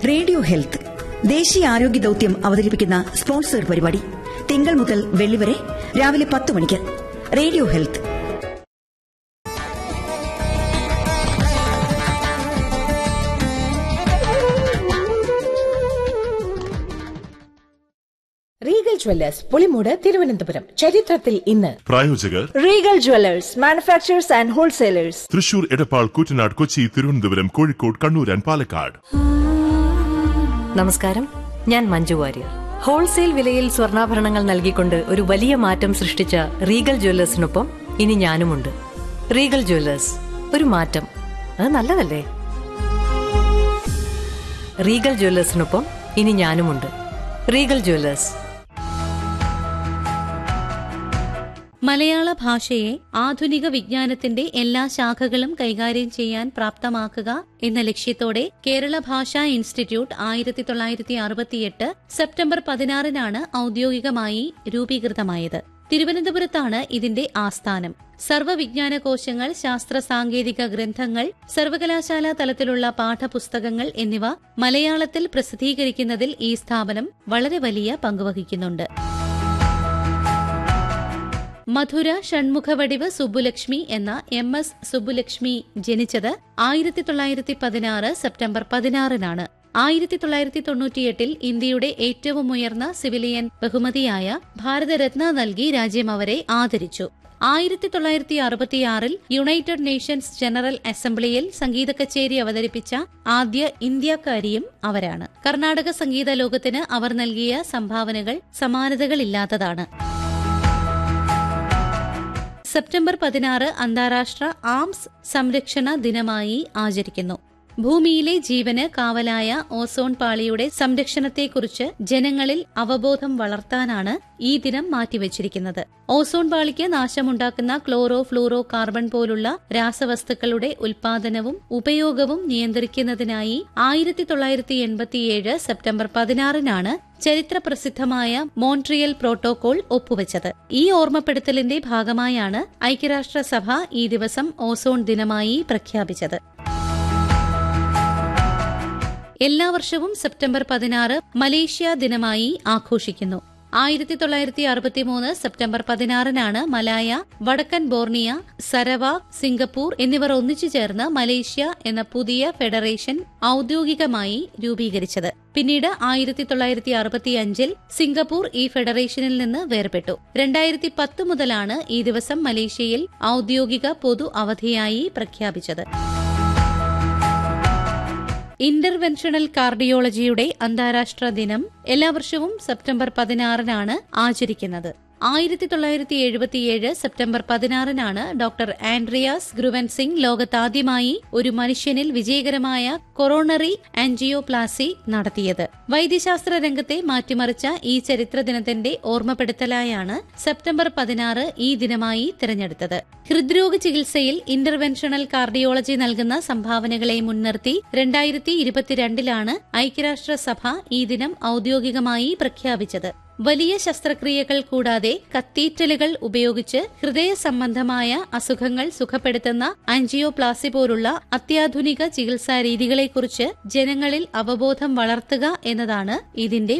radio health ദേശീയ ആരോഗ്യ ദൌത്യം അവതരിപ്പിക്കുന്ന സ്പോൺസർ പരിപാടി തിങ്കൾ മുതൽ വെള്ളി വരെ രാവിലെ പത്ത് മണിക്ക് radio health Regal jewellers Pulimoodu Thiruvananthapuram ചരിത്രത്തിൽ ഇന്ന് പ്രായോജകർ Regal jewellers manufacturers and wholesalers Thrissur Edappal Koottanad Kochi Thiruvananthapuram Kozhikode Kannur and Palakkad നമസ്കാരം ഞാൻ മഞ്ജു വാര്യർ ഹോൾസെയിൽ വിലയിൽ സ്വർണ്ണാഭരണങ്ങൾ നൽകിക്കൊണ്ട് ഒരു വലിയ മാറ്റം സൃഷ്ടിച്ച റീഗൽ ജ്വല്ലേഴ്സിനൊപ്പം ഇനി ഞാനുമുണ്ട് റീഗൽ ജ്വല്ലേഴ്സ് ഒരു മാറ്റം അത് നല്ലതല്ലേ റീഗൽ ജ്വല്ലേഴ്സിനൊപ്പം ഇനി ഞാനുമുണ്ട് റീഗൽ ജ്വല്ലേഴ്സ് മലയാള ഭാഷയെ ആധുനിക വിജ്ഞാനത്തിന്റെ എല്ലാ ശാഖകളും കൈകാര്യം ചെയ്യാൻ പ്രാപ്തമാക്കുക എന്ന ലക്ഷ്യത്തോടെ കേരള ഭാഷാ ഇൻസ്റ്റിറ്റ്യൂട്ട് ആയിരത്തി തൊള്ളായിരത്തി അറുപത്തിയെട്ട് സെപ്റ്റംബർ പതിനാറിനാണ് ഔദ്യോഗികമായി രൂപീകൃതമായത് തിരുവനന്തപുരത്താണ് ഇതിന്റെ ആസ്ഥാനം സർവ്വവിജ്ഞാന കോശങ്ങൾ ശാസ്ത്ര സാങ്കേതിക ഗ്രന്ഥങ്ങൾ സർവകലാശാല തലത്തിലുള്ള പാഠപുസ്തകങ്ങൾ എന്നിവ മലയാളത്തിൽ പ്രസിദ്ധീകരിക്കുന്നതിൽ ഈ സ്ഥാപനം വളരെ വലിയ പങ്കുവഹിക്കുന്നുണ്ട് മധുര ഷൺമുഖവടിവ് സുബ്ബുലക്ഷ്മി എന്ന എം എസ് സുബ്ബുലക്ഷ്മി ജനിച്ചത് ആയിരത്തി തൊള്ളായിരത്തി പതിനാറ് സെപ്റ്റംബർ പതിനാറിനാണ് ആയിരത്തി തൊള്ളായിരത്തി തൊണ്ണൂറ്റിയെട്ടിൽ ഇന്ത്യയുടെ ഏറ്റവും ഉയർന്ന സിവിലിയൻ ബഹുമതിയായ ഭാരതരത്ന നൽകി രാജ്യം അവരെ ആദരിച്ചു ആയിരത്തി തൊള്ളായിരത്തി അറുപത്തിയാറിൽ യുണൈറ്റഡ് നേഷൻസ് ജനറൽ അസംബ്ലിയിൽ സംഗീത കച്ചേരി അവതരിപ്പിച്ച ആദ്യ ഇന്ത്യക്കാരിയും അവരാണ് കർണാടക സംഗീത ലോകത്തിന് അവർ നൽകിയ സംഭാവനകൾ സമാനതകളില്ലാത്തതാണ് സെപ്റ്റംബർ പതിനാറ് അന്താരാഷ്ട്ര ആംസ് സംരക്ഷണ ദിനമായി ആചരിക്കുന്നു ഭൂമിയിലെ ജീവന് കാവലായ ഓസോൺ പാളിയുടെ സംരക്ഷണത്തെക്കുറിച്ച് ജനങ്ങളിൽ അവബോധം വളർത്താനാണ് ഈ ദിനം മാറ്റിവച്ചിരിക്കുന്നത് ഓസോൺ പാളിക്ക് നാശമുണ്ടാക്കുന്ന ക്ലോറോ ഫ്ലൂറോ കാർബൺ പോലുള്ള രാസവസ്തുക്കളുടെ ഉൽപാദനവും ഉപയോഗവും നിയന്ത്രിക്കുന്നതിനായി ആയിരത്തി തൊള്ളായിരത്തി എൺപത്തിയേഴ് സെപ്റ്റംബർ പതിനാറിനാണ് ചരിത്ര പ്രസിദ്ധമായ മോൺട്രിയൽ പ്രോട്ടോകോൾ ഒപ്പുവെച്ചത് ഈ ഓർമ്മപ്പെടുത്തലിന്റെ ഭാഗമായാണ് ഐക്യരാഷ്ട്രസഭ ഈ ദിവസം ഓസോൺ ദിനമായി പ്രഖ്യാപിച്ചത് എല്ലാ വർഷവും സെപ്റ്റംബർ പതിനാറ് മലേഷ്യ ദിനമായി ആഘോഷിക്കുന്നു ആയിരത്തി തൊള്ളായിരത്തി അറുപത്തിമൂന്ന് സെപ്റ്റംബർ പതിനാറിനാണ് മലായ വടക്കൻ ബോർണിയ സരവാക് സിംഗപ്പൂർ എന്നിവർ ഒന്നിച്ചു ചേർന്ന് മലേഷ്യ എന്ന പുതിയ ഫെഡറേഷൻ ഔദ്യോഗികമായി രൂപീകരിച്ചത് പിന്നീട് ആയിരത്തി തൊള്ളായിരത്തി അറുപത്തിയഞ്ചിൽ സിംഗപ്പൂർ ഈ ഫെഡറേഷനിൽ നിന്ന് വേർപെട്ടു രണ്ടായിരത്തി പത്ത് മുതലാണ് ഈ ദിവസം മലേഷ്യയിൽ ഔദ്യോഗിക പൊതു അവധിയായി പ്രഖ്യാപിച്ചത് ഇന്റർവെൻഷണൽ കാർഡിയോളജിയുടെ അന്താരാഷ്ട്ര ദിനം എല്ലാ വർഷവും സെപ്റ്റംബർ പതിനാറിനാണ് ആചരിക്കുന്നത് ആയിരത്തി തൊള്ളായിരത്തി എഴുപത്തിയേഴ് സെപ്റ്റംബർ പതിനാറിനാണ് ഡോക്ടർ ആൻഡ്രിയാസ് ഗ്രുവൻസിംഗ് ലോകത്താദ്യമായി ഒരു മനുഷ്യനിൽ വിജയകരമായ കൊറോണറി ആൻജിയോപ്ലാസി നടത്തിയത് വൈദ്യശാസ്ത്ര രംഗത്തെ മാറ്റിമറിച്ച ഈ ചരിത്ര ദിനത്തിന്റെ ഓർമ്മപ്പെടുത്തലായാണ് സെപ്റ്റംബർ പതിനാറ് ഈ ദിനമായി തിരഞ്ഞെടുത്തത് ഹൃദ്രോഗ ചികിത്സയിൽ ഇന്റർവെൻഷണൽ കാർഡിയോളജി നൽകുന്ന സംഭാവനകളെ മുൻനിർത്തി രണ്ടായിരത്തി ഇരുപത്തിരണ്ടിലാണ് ഐക്യരാഷ്ട്രസഭ ഈ ദിനം ഔദ്യോഗികമായി പ്രഖ്യാപിച്ചത് വലിയ ശസ്ത്രക്രിയകൾ കൂടാതെ കത്തീറ്റലുകൾ ഉപയോഗിച്ച് ഹൃദയ സംബന്ധമായ അസുഖങ്ങൾ സുഖപ്പെടുത്തുന്ന ആൻജിയോപ്ലാസി പോലുള്ള അത്യാധുനിക ചികിത്സാ രീതികളെക്കുറിച്ച് ജനങ്ങളിൽ അവബോധം വളർത്തുക എന്നതാണ് ഇതിന്റെ